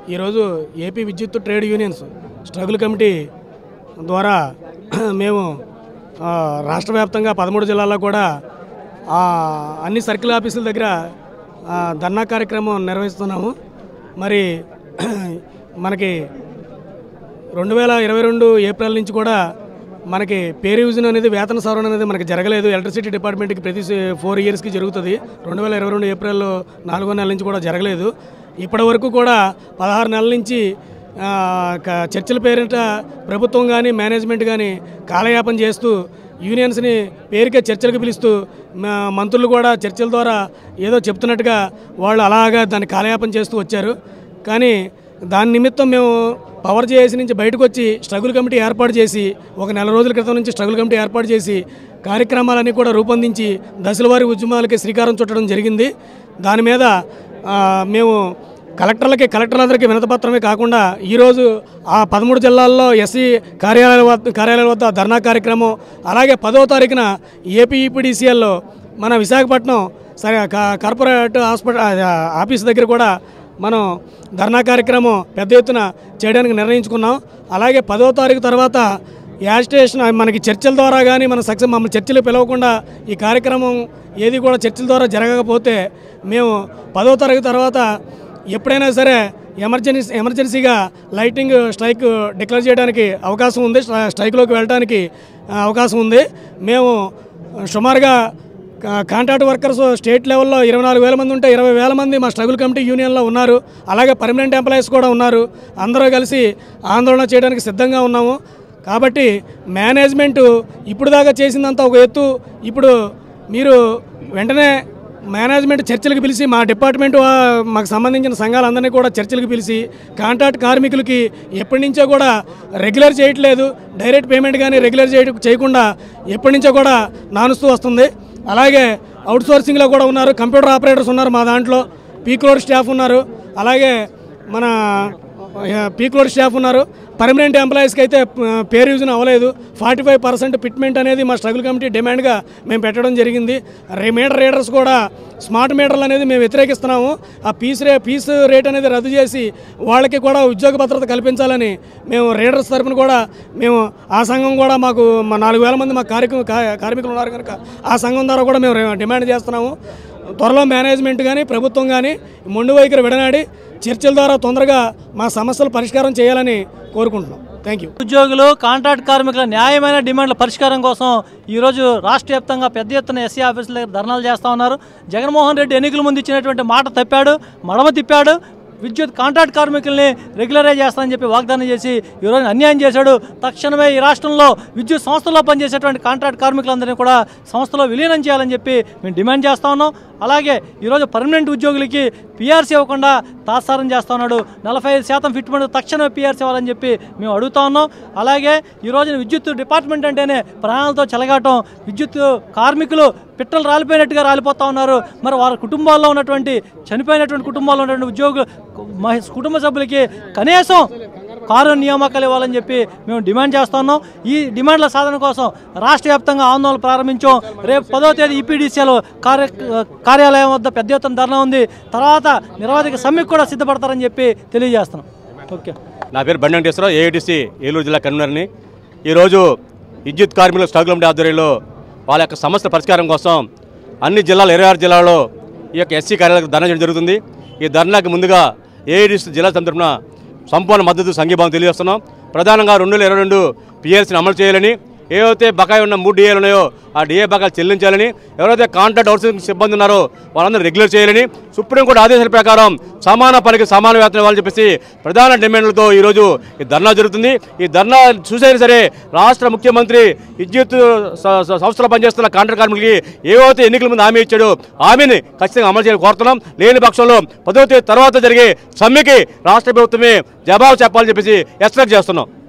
ఈరోజు ఏపీ విద్యుత్ trade unions struggle committee ద్వారా మేము ఆ, రాష్ట్ర వ్యాప్తంగా పదమూడు జిల్లాల్లో కూడా ఆ, అన్ని సర్కిల్ ఆఫీసుల దగ్గర ఆ, ధర్నా కార్యక్రమం నిర్వహిస్తున్నాము మరి మనకి రెండు వేల ఇరవై రెండు ఏప్రిల్ నుంచి కూడా మనకి పే రివిజన్ అనేది వేతన సవరణ అనేది మనకి జరగలేదు ఎలక్ట్రిసిటీ డిపార్ట్మెంట్కి ప్రతి ఫోర్ ఇయర్స్కి జరుగుతుంది రెండు వేల ఇరవై రెండు ఏప్రిల్ నాలుగో నెల నుంచి కూడా జరగలేదు ఇప్పటి వరకు కూడా పదహారు నెలల నుంచి ఆ, క- చర్చల పేరిట ప్రభుత్వం కానీ మేనేజ్మెంట్ కానీ కాలయాపన చేస్తూ యూనియన్స్ని పేరుకే చర్చలకు పిలుస్తూ మా- మంత్రులు కూడా చర్చల ద్వారా ఏదో చెప్తున్నట్టుగా వాళ్ళు అలాగా దాన్ని కాలయాపన చేస్తూ వచ్చారు కానీ దాని నిమిత్తం మేము పవర్ జేఏసీ నుంచి బయటకు వచ్చి స్ట్రగుల్ కమిటీ ఏర్పాటు చేసి ఒక నెల రోజుల క్రితం నుంచి స్ట్రగుల్ కమిటీ ఏర్పాటు చేసి కార్యక్రమాలన్నీ కూడా రూపొందించి దశలవారి ఉద్యమాలకి శ్రీకారం చుట్టడం జరిగింది దాని మీద ఆ, మేము కలెక్టర్లకి కలెక్టర్లందరికీ వినతపత్రమే కాకుండా ఈరోజు ఆ పదమూడు జిల్లాల్లో ఎస్సీ కార్యాలయాల వద్ద కార్యాలయాల వద్ద ధర్నా కార్యక్రమం అలాగే పదో తారీఖున ఏపీ ఈపీడీసీఎల్లో మన విశాఖపట్నం సరే కా- కార్పొరేట్ హాస్పిటల్ ఆ, ఆఫీస్ దగ్గర కూడా మనం ధర్నా కార్యక్రమం పెద్ద ఎత్తున చేయడానికి నిర్ణయించుకున్నాం అలాగే పదో తారీఖు తర్వాత యాజిటేషన్ మనకి చర్చల ద్వారా కానీ మన సక్సెస్ మమ్మల్ని చర్చలు పిలవకుండా ఈ కార్యక్రమం ఏది కూడా చర్చల ద్వారా జరగకపోతే మేము పదో తరగతి తర్వాత ఎప్పుడైనా సరే ఎమర్జెన్సీ ఎమర్జెన్సీగా లైటింగ్ స్ట్రైక్ డిక్లేర్ చేయడానికి అవకాశం ఉంది స్ట్రై- స్ట్రైక్లోకి వెళ్ళడానికి ఆ, అవకాశం ఉంది మేము సుమారుగా కా- కాంట్రాక్ట్ వర్కర్స్ స్టేట్ లెవెల్లో ఇరవై నాలుగు వేల మంది ఉంటే ఇరవై వేల మంది మా స్ట్రగుల్ కమిటీ యూనియన్లో ఉన్నారు అలాగే పర్మనెంట్ ఎంప్లాయీస్ కూడా ఉన్నారు అందరూ కలిసి ఆందోళన చేయడానికి సిద్ధంగా ఉన్నాము కాబట్టి మేనేజ్మెంట్ ఇప్పుడు దాకా చేసిందంతా ఒక ఎత్తు ఇప్పుడు మీరు వెంటనే మేనేజ్మెంట్ చర్చలకు పిలిచి మా డిపార్ట్మెంట్ వా- మాకు సంబంధించిన సంఘాలందరినీ కూడా చర్చలకు పిలిచి కాంట్రాక్ట్ కార్మికులకి ఎప్పటి నుంచో కూడా రెగ్యులర్ చేయట్లేదు డైరెక్ట్ పేమెంట్ కానీ రెగ్యులర్ చేయ చేయకుండా ఎప్పటి నుంచో కూడా నానుస్తూ వస్తుంది అలాగే అవుట్ సోర్సింగ్లో కూడా ఉన్నారు కంప్యూటర్ ఆపరేటర్స్ ఉన్నారు మా దాంట్లో పీక్ లోడ్ స్టాఫ్ ఉన్నారు అలాగే మన పీక్ లోడ్ స్టాఫ్ ఉన్నారు పర్మనెంట్ ఎంప్లాయీస్కి అయితే పేరు యూజన్ అవ్వలేదు ఫార్టీ ఫైవ్ పర్సెంట్ ఫిట్మెంట్ అనేది మా స్ట్రగుల్ కమిటీ డిమాండ్గా మేము పెట్టడం జరిగింది రే మీటర్ రీడర్స్ కూడా స్మార్ట్ మీటర్లు అనేది మేము వ్యతిరేకిస్తున్నాము ఆ పీస్ రే పీస్ రేట్ అనేది రద్దు చేసి వాళ్ళకి కూడా ఉద్యోగ భద్రత కల్పించాలని మేము రీడర్స్ తరపున కూడా మేము ఆ సంఘం కూడా మాకు మా నాలుగు వేల మంది మా కార్యక్రమ కా- కార్మికులు ఉన్నారు కనుక ఆ సంఘం ద్వారా కూడా మేము రే- డిమాండ్ చేస్తున్నాము త్వరలో మేనేజ్మెంట్ కానీ ప్రభుత్వం కానీ మొండి వైఖరి విడనాడి చర్చల ద్వారా తొందరగా మా సమస్యలు పరిష్కారం చేయాలని కోరుకుంటున్నాం థ్యాంక్ యూ ఉద్యోగులు కాంట్రాక్ట్ కార్మికుల న్యాయమైన డిమాండ్ల పరిష్కారం కోసం ఈరోజు రాష్ట్ర వ్యాప్తంగా పెద్ద ఎత్తున ఎస్సీ ఆఫీసుల దగ్గర ధర్నాలు చేస్తూ ఉన్నారు జగన్మోహన్ రెడ్డి ఎన్నికల ముందు ఇచ్చినటువంటి మాట తప్పాడు మడమ తిప్పాడు విద్యుత్ కాంట్రాక్ట్ కార్మికుల్ని రెగ్యులరైజ్ చేస్తానని చెప్పి వాగ్దానం చేసి ఈరోజు అన్యాయం చేశాడు తక్షణమే ఈ రాష్ట్రంలో విద్యుత్ సంస్థలో పనిచేసేటువంటి కాంట్రాక్ట్ కార్మికులందరినీ కూడా సంస్థలో విలీనం చేయాలని చెప్పి మేము డిమాండ్ చేస్తా ఉన్నాం అలాగే ఈరోజు పర్మనెంట్ ఉద్యోగులకి పీఆర్సీ ఇవ్వకుండా తాత్సారం చేస్తా ఉన్నాడు నలభై ఐదు శాతం ఫిట్మెంట్ తక్షణమే పీఆర్సీ ఇవ్వాలని చెప్పి మేము అడుగుతా ఉన్నాం అలాగే ఈ రోజున విద్యుత్ డిపార్ట్మెంట్ అంటేనే ప్రాణాలతో చెలగాటం విద్యుత్ కార్మికులు పిట్టలు రాలిపోయినట్టుగా రాలిపోతా ఉన్నారు మరి వారి కుటుంబాల్లో ఉన్నటువంటి చనిపోయినటువంటి కుటుంబాల్లో ఉన్నటువంటి ఉద్యోగులు మహి- కుటుంబ సభ్యులకి కనీసం కారు నియామకాలు ఇవ్వాలని చెప్పి మేము డిమాండ్ చేస్తా ఉన్నాం ఈ డిమాండ్ల సాధన కోసం రాష్ట్ర వ్యాప్తంగా ఆందోళన ప్రారంభించాం రేపు పదో తేదీ ఈపీడీసీఎల్ కార్య కార్యాలయం వద్ద పెద్ద ఎత్తున ధర్నా ఉంది తర్వాత నిరవధిక సమ్మెకు కూడా సిద్ధపడతారని చెప్పి తెలియజేస్తున్నాం ఓకే నా పేరు బండి వెంకటేశ్వరరావు ఏఐటీసీ ఏలూరు జిల్లా కన్వీనర్ని ఈరోజు విద్యుత్ కార్మికుల స్ట్రగుల్ కమిటీ ఆధ్వర్యంలో వాళ్ళ యొక్క సమస్యల పరిష్కారం కోసం అన్ని జిల్లాలు ఇరవై ఆరు జిల్లాల్లో ఈ యొక్క ఎస్సీ కార్యాలయాలకు ధర్నా చేయడం జరుగుతుంది ఈ ధర్నాకి ముందుగా ఏఐటీసీ జిల్లా తరపున సంపూర్ణ మద్దతు సంఘీభావం తెలియజేస్తున్నాం ప్రధానంగా రెండు వేల ఇరవై రెండు పిఎల్సీని అమలు చేయాలని ఏవైతే బకాయి ఉన్న మూడు డిఏలు ఉన్నాయో ఆ డిఏ బకాయిలు చెల్లించాలని ఎవరైతే కాంట్రాక్ట్ అవుట్సోర్సింగ్ సిబ్బంది ఉన్నారో వాళ్ళందరూ రెగ్యులర్ చేయాలని సుప్రీంకోర్టు ఆదేశాల ప్రకారం సమాన పనికి సమాన వేతనం ఇవ్వాలని చెప్పేసి ప్రధాన డిమాండ్లతో ఈరోజు ఈ ధర్నా జరుగుతుంది ఈ ధర్నా చూసైనా సరే రాష్ట్ర ముఖ్యమంత్రి విద్యుత్ స- స- సంస్థలో పనిచేస్తున్న కాంట్రాక్ట్ కార్మికులకి ఏవైతే ఎన్నికల ముందు హామీ ఇచ్చాడో హామీని ఖచ్చితంగా అమలు చేయాలని కోరుతున్నాం లేని పక్షంలో పదో తేదీ తర్వాత జరిగే సమ్మెకి రాష్ట్ర ప్రభుత్వమే జవాబు చెప్పాలని చెప్పేసి ఎక్స్పెక్ట్ చేస్తున్నాం